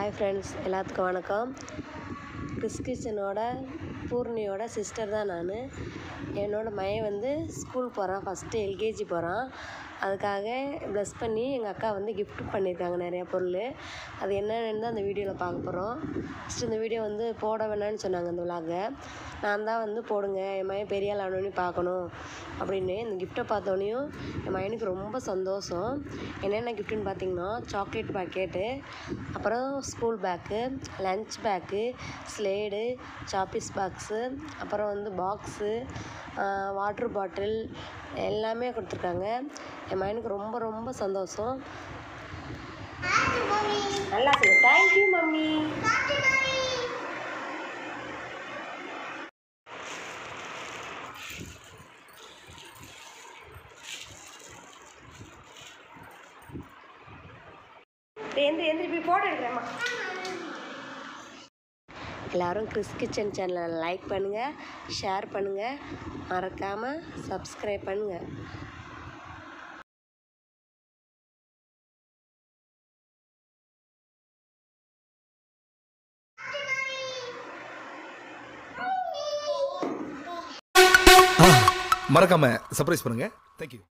hi friends எல்லாத்துக்கும் வணக்கம் Chris கிச்சனோட பூர்ணியோட sister தான் நான் என்னோடய மகன் வந்து ஸ்கூல் போகிறான் ஃபஸ்ட்டு எல்கேஜி போகிறான் அதுக்காக ப்ளஸ் பண்ணி எங்கள் அக்கா வந்து gift பண்ணியிருக்காங்க நிறையா பொருள் அது என்னென்னு தான் அந்த வீடியோவில் பார்க்க போகிறோம் ஃபஸ்ட்டு இந்த வீடியோ வந்து போட வேணாம்னு சொன்னாங்க இந்த விலாகை நான் தான் வந்து போடுங்க என் மகன் பெரிய ஆள் ஆனோடனே பார்க்கணும் அப்படின்னு இந்த கிஃப்ட்டை பார்த்தோன்னையும் என் மகனுக்கு ரொம்ப சந்தோஷம் என்னென்ன கிஃப்ட்டுன்னு பார்த்தீங்கன்னா சாக்லேட் பாக்கெட்டு அப்புறம் school bag lunch bag slate chalk piece box அப்புறம் வந்து பாக்ஸு வாட்ரு பாட்டில் எல்லாமே கொடுத்துருக்காங்க என் மகனுக்கு ரொம்ப ரொம்ப சந்தோஷம் நல்லா சொல்லு தேங்க்யூ மம்மி எந்திரி எந்திரி போய் போட்டோ எடுக்கிறேம்மா எல்லாரும் கிறிஸ் கிச்சன் சேனலை லைக் பண்ணுங்கள் ஷேர் பண்ணுங்கள் மறக்காமல் சப்ஸ்கிரைப் பண்ணுங்கள் மறக்காம சர்ப்ரைஸ் பண்ணுங்க தேங்க்யூ